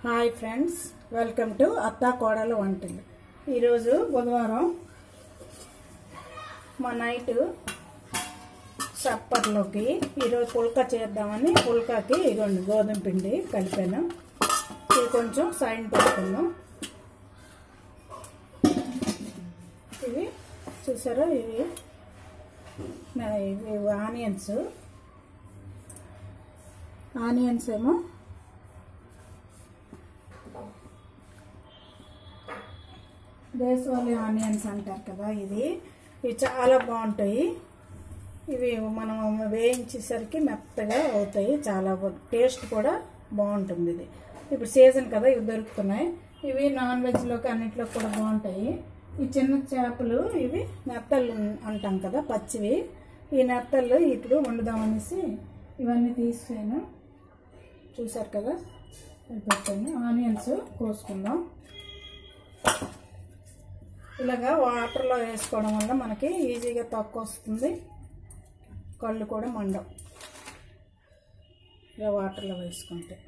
Hi friends welcome to అత్తా కోడల వంటలు ఈరోజు బుధవారం మా నైట్ సప్పర్లోకి ఈరోజు పుల్కా చేద్దామని పుల్కాకి ఇదిగోండి గోధుమ పిండి కలిపాను ఇది కొంచెం సైన్ పెట్టుకుందాం ఇవి చూసారా ఇవి నా- ఇవి ఆనియన్స్ ఆనియన్స్ ఏమో దేశవాళీ ఆనియన్స్ అంటారు కదా ఇది ఇవి చాలా బాగుంటాయి ఇవి మనం వేయించేసరికి మెత్తగా అవుతాయి చాలా బా- టేస్ట్ కూడా బాగుంటుంది ఇది ఇప్పుడు సీజన్ కదా ఇవి దొరుకుతున్నాయి ఇవి నాన్ వెజ్లోకి అన్నిట్లో కూడా బాగుంటాయి ఈ చిన్న చేపలు ఇవి నెత్తళ్ళు అంటాం కదా పచ్చివి ఈ నెత్తళ్ళు ఇప్పుడు వండుదామనేసి ఇవన్నీ తీసాను చూసారు కదా ఇవి పెట్టాను ఆనియన్స్ కోసుకుందాం ఇలాగా వాటర్లో వేసుకోవడం వల్ల మనకి ఈజీగా తక్కువ వస్తుంది కళ్ళు కూడా మండవు ఇలా వాటర్లో వేసుకుంటే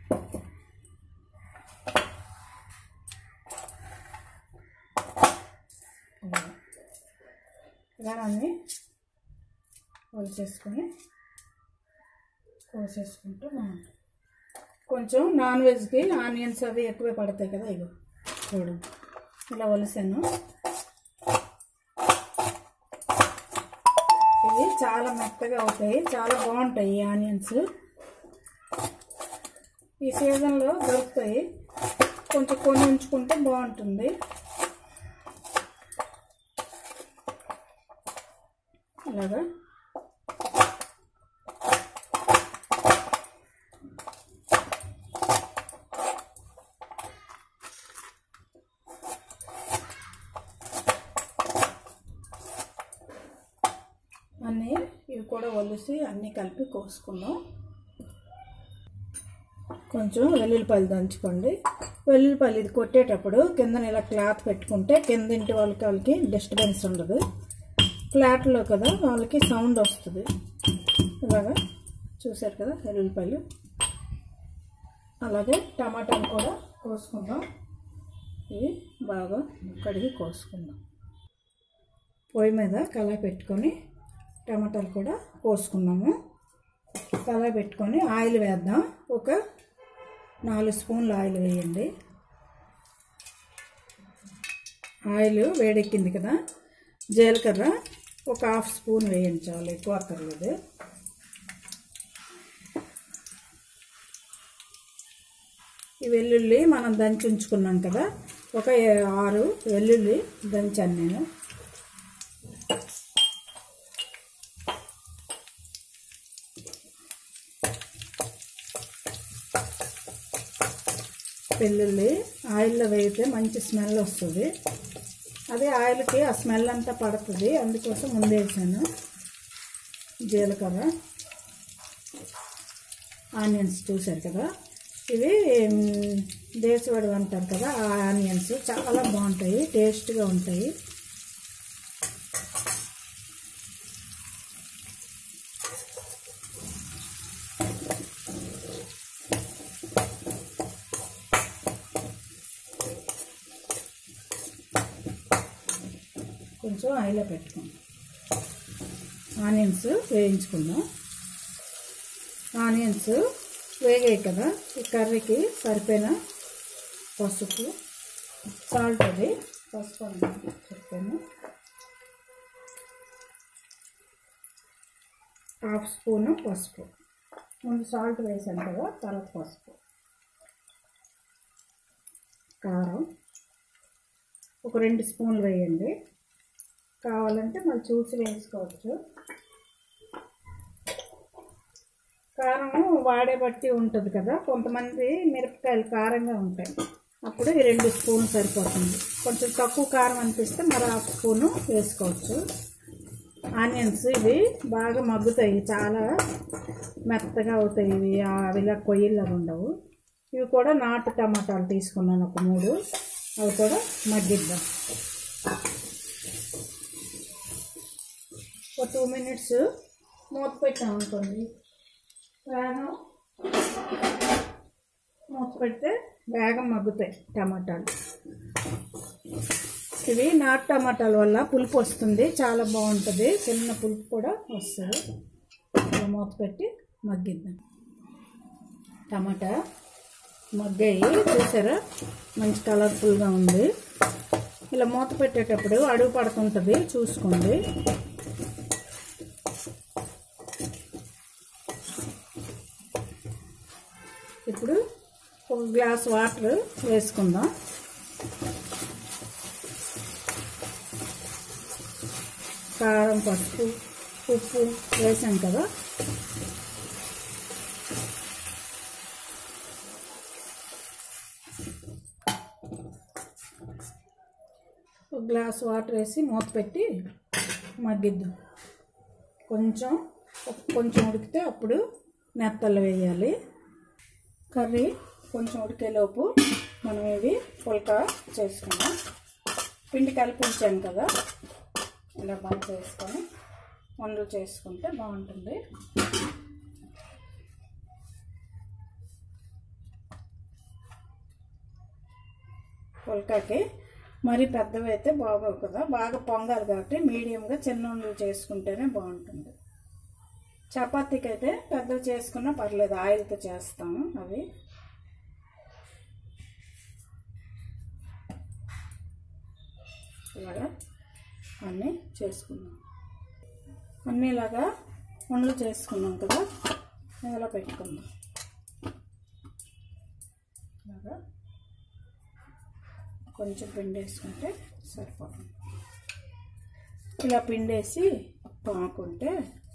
ఇలాగా. ఇలా అన్నీ వలిచేసుకొని కోసేసుకుంటే బాగుంటుంది కొంచెం నాన్ వెజ్కి ఆనియన్స్ అవి ఎక్కువే పడతాయి కదా ఇగో చూడు ఇలా వలిసాను ఇవి చాలా మెత్తగా అవుతాయి చాలా బాగుంటాయి ఈ ఆనియన్స్ ఈ సీజన్లో దొరుకుతాయి కొంచెం కొన్ని ఉంచుకుంటే బాగుంటుంది అలాగా అన్నీ ఇవి కూడా ఒలిసి అన్నీ కలిపి కోసుకుందాం కొంచెం వెల్లుల్లిపాయలు దంచుకోండి వెల్లుల్లిపాయలు ఇది కొట్టేటప్పుడు కింద ఇలా క్లాత్ పెట్టుకుంటే కింద ఇంటి వాళ్ళకి వాళ్ళకి డిస్టర్బెన్స్ ఉండదు ఫ్లాట్లో కదా వాళ్ళకి సౌండ్ వస్తుంది ఇలాగా చూసారు కదా వెల్లుల్లిపాయలు అలాగే టమాటాలు కూడా కోసుకుందాం ఇవి బాగా కడిగి కోసుకుందాం పొయ్యి మీద కళాయి పెట్టుకొని టమాటాలు కూడా కోసుకున్నాము కళాయి పెట్టుకొని ఆయిల్ వేద్దాం ఒక నాలుగు స్పూన్లు ఆయిల్ వేయండి ఆయిల్ వేడెక్కింది కదా జీలకర్ర ఒక హాఫ్ స్పూన్ వేయండి చాలు ఎక్కువ అక్కర్లేదు ఈ వెల్లుల్లి మనం దంచి ఉంచుకున్నాం కదా ఒక ఆరు వెల్లుల్లి దంచాను నేను వెల్లుల్లి ఆయిల్లో వేగితే మంచి స్మెల్ వస్తుంది అదే ఆయిల్కి ఆ స్మెల్ అంతా పడుతుంది అందుకోసం ముందే వేసాను జీలకర్ర ఆనియన్స్ చూశారు కదా ఇవి మ్, దేశవాడి అంటారు కదా ఆ ఆనియన్స్ చాలా బాగుంటాయి టేస్ట్గా ఉంటాయి కొంచెం ఆయిల్లో పెట్టుకుందాం ఆనియన్స్ వేయించుకుందాం ఆనియన్స్ వేగాయి కదా ఈ కర్రీకి సరిపోయిన పసుపు సాల్ట్ అది పసుపు అని చెప్పాను హాఫ్ స్పూను పసుపు ముందు సాల్ట్ వేసాను కదా తర్వాత పసుపు కారం ఒక రెండు స్పూన్లు వేయండి కావాలంటే మళ్ళీ చూసి వేసుకోవచ్చు కారం వాడే బట్టి ఉంటుంది కదా కొంతమంది మిరపకాయలు కారంగా ఉంటాయి అప్పుడు ఈ రెండు స్పూన్లు సరిపోతుంది కొంచెం తక్కువ కారం అనిపిస్తే మరి హాఫ్ స్పూను వేసుకోవచ్చు ఆనియన్స్ ఇవి బాగా మగ్గుతాయి చాలా మెత్తగా అవుతాయి ఇవి అవి ఇలా కొయ్యలాగా ఉండవు ఇవి కూడా నాటు టమాటాలు తీసుకున్నాను ఒక మూడు అవి కూడా మగ్గిద్దాం ఒక టూ మినిట్స్ మూత పెట్టాం అనుకోండి ఫ్యాను మూత పెడితే వేగం మగ్గుతాయి టమాటాలు ఇవి నాటు టమాటాల వల్ల పులుపు వస్తుంది చాలా బాగుంటుంది చిన్న పులుపు కూడా వస్తుంది ఇలా మూత పెట్టి మగ్గిద్దాం టమాటా మగ్గాయి చూసారా మంచి కలర్ఫుల్గా ఉంది ఇలా మూత పెట్టేటప్పుడు అడుగు పడుతుంటుంది చూసుకోండి ఇప్పుడు ఒక గ్లాస్ వాటర్ వేసుకుందాం కారం పసుపు ఉప్పు వేసాం కదా ఒక గ్లాస్ వాటర్ వేసి మూత పెట్టి మగ్గిద్దాం కొంచెం కొంచెం ఉడికితే అప్పుడు మెత్తలు వేయాలి కర్రీ కొంచెం ఉడికేలోపు మనం ఇవి పుల్కా చేసుకుందాం పిండి కలిపి ఉంచాం కదా ఇలా బంద్ చేసుకొని వండలు చేసుకుంటే బాగుంటుంది పుల్కాకి మరి పెద్దవి అయితే బాగోవు కదా బాగా పొంగాలి కాబట్టి మీడియంగా చిన్న వండలు చేసుకుంటేనే బాగుంటుంది చపాతీకి అయితే పెద్దవి చేసుకున్నా పర్లేదు ఆయిల్తో చేస్తాము అవి ఇలాగా అన్నీ చేసుకున్నాం అన్నీ ఇలాగా వండలు చేసుకున్నాం కదా ఇలా పెట్టుకుందాం ఇలాగా కొంచెం పిండి వేసుకుంటే సరిపోతుంది ఇలా పిండేసి పాకుంటే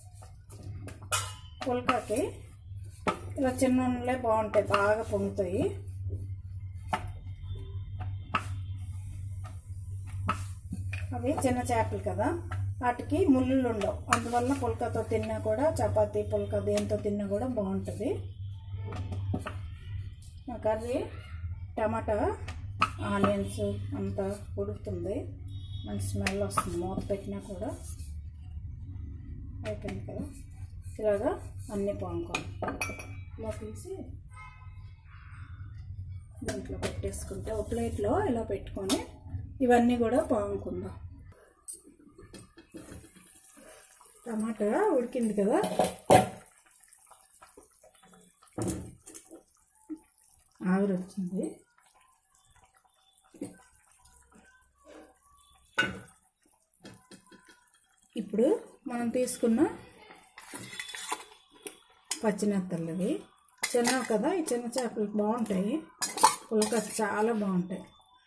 పుల్కాకి ఇలా చిన్న ఉండలే బాగుంటాయి బాగా పొంగుతాయి అవి చిన్న చేపలు కదా వాటికి ముళ్ళులు ఉండవు అందువల్ల పుల్కాతో తిన్నా కూడా చపాతీ పుల్కా దేంతో తిన్నా కూడా బాగుంటుంది కర్రీ టమాటా ఆనియన్స్ అంతా ఉడుకుతుంది మంచి స్మెల్ వస్తుంది మూత పెట్టినా కూడా అయిపోయింది కదా ఇలాగా అన్నీ పాముకోవాలి ఇలా తీసి దీంట్లో పెట్టేసుకుంటే ఒక ప్లేట్లో ఇలా పెట్టుకొని ఇవన్నీ కూడా పాముకుందాం టమాటా ఉడికింది కదా ఆవిరి వచ్చింది ఇప్పుడు మనం తీసుకున్న పచ్చినత్తలు ఇవి చిన్నవి కదా ఈ చిన్న చేపలు బాగుంటాయి పులక చాలా బాగుంటాయి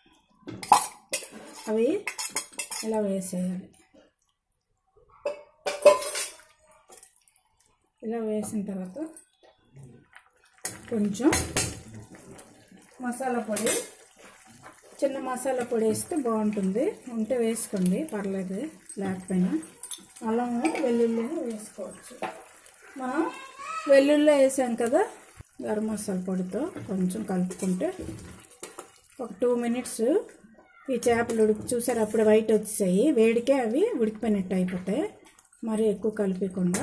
అవి ఇలా వేసేయాలి ఇలా వేసిన తర్వాత కొంచెం మసాలా పొడి చిన్న మసాలా పొడి వేస్తే బాగుంటుంది ఉంటే వేసుకోండి పర్లేదు లేకపోయినా అల్లం వెల్లుల్లి వేసుకోవచ్చు మనం వెల్లుల్లి వేసాం కదా గరం మసాలా పొడితో కొంచెం కలుపుకుంటే ఒక టూ మినిట్స్ ఈ చేపలు ఉడికి చూసారు అప్పుడు వైట్ వచ్చాయి వేడికే అవి ఉడికిపోయినట్టు అయిపోతాయి మరి ఎక్కువ కలిపకుండా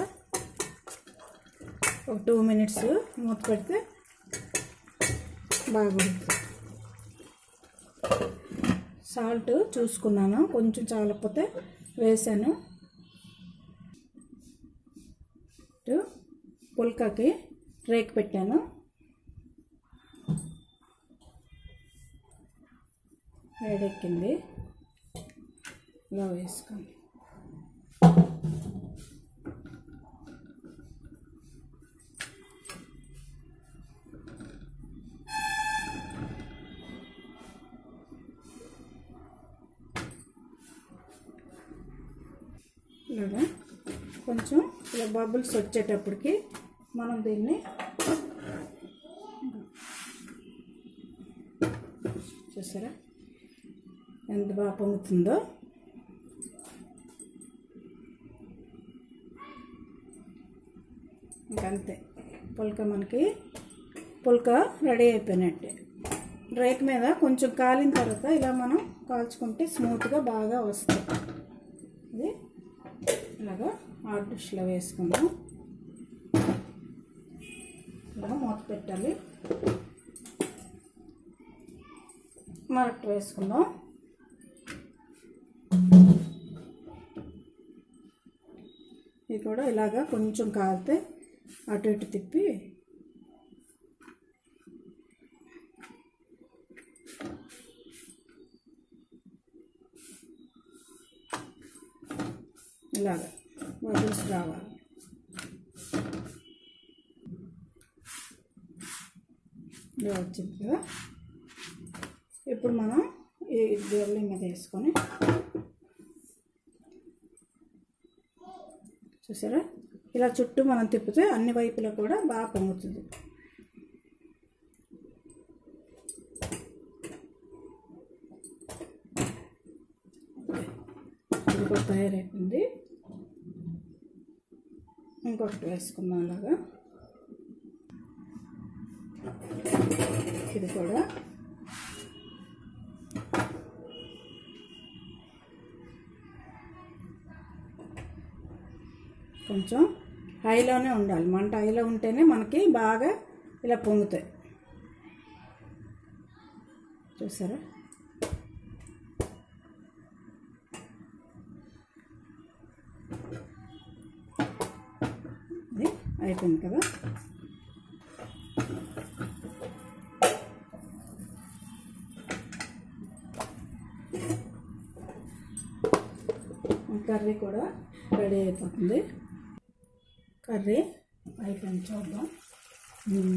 ఒక టూ మినిట్స్ మూత పెడితే బాగా ఉడుకుతుంది సాల్ట్ చూసుకున్నాను కొంచెం చాలకపోతే వేసాను ఇటు పుల్కాకి రేక్ పెట్టాను వేడెక్కింది ఇలా వేసుకోండి ఇలాగా కొంచెం ఇలా బబుల్స్ వచ్చేటప్పటికి మనం దీన్ని చూసారా ఎంత బాగా పొంగుతుందో ఇంకంతే పుల్క మనకి పుల్క రెడీ అయిపోయినట్టే రేక్ మీద కొంచెం కాలిన తర్వాత ఇలా మనం కాల్చుకుంటే స్మూత్గా బాగా వస్తుంది ఇది ఇలాగా హాట్ డిష్లో వేసుకుందాం ఇలా మూత పెట్టాలి మరొకటి వేసుకుందాం ఇది కూడా ఇలాగా కొంచెం కాలితే అటు ఇటు తిప్పి ఇలాగ బబుల్స్ రావాలి ఇలా వచ్చింది కదా ఇప్పుడు మనం ఈ జల్లి మీద వేసుకొని చూసారా ఇలా చుట్టూ మనం తిప్పితే అన్ని వైపులా కూడా బాగా పొంగుతుంది ఇది కూడా తయారైపోయింది ఇంకొకటి వేసుకుందాం అలాగా ఇది కూడా కొంచెం హైలోనే ఉండాలి మంట హైలో ఉంటేనే మనకి బాగా ఇలా పొంగుతాయి చూసారా ఇది అయిపోయింది కదా కర్రీ కూడా రెడీ అయిపోతుంది కర్రీ అయిపోయింది చూద్దాం మ్మ్.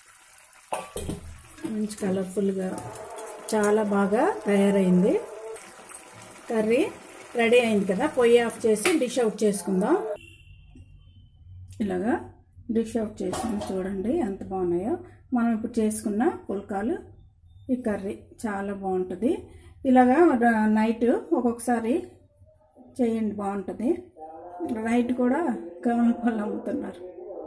మంచి కలర్ఫుల్గా చాలా బాగా తయారైంది కర్రీ రెడీ అయింది కదా పొయ్యి ఆఫ్ చేసి డిష్ అవుట్ చేసుకుందాం ఇలాగా డిష్ అవుట్ చేసాము చూడండి ఎంత బాగున్నాయో మనం ఇప్పుడు చేసుకున్న పుల్కాలు ఈ కర్రీ చాలా బాగుంటుంది ఇలాగా ర- నైట్ ఒక్కొక్కసారి చేయండి బాగుంటుంది నైట్ కూడా కమలపాలు అమ్ముతున్నారు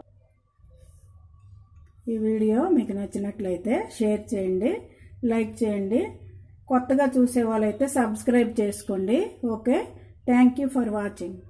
ఈ వీడియో మీకు నచ్చినట్లయితే షేర్ చేయండి లైక్ చేయండి కొత్తగా చూసే వాళ్ళైతే సబ్స్క్రైబ్ చేసుకోండి okay thank you for watching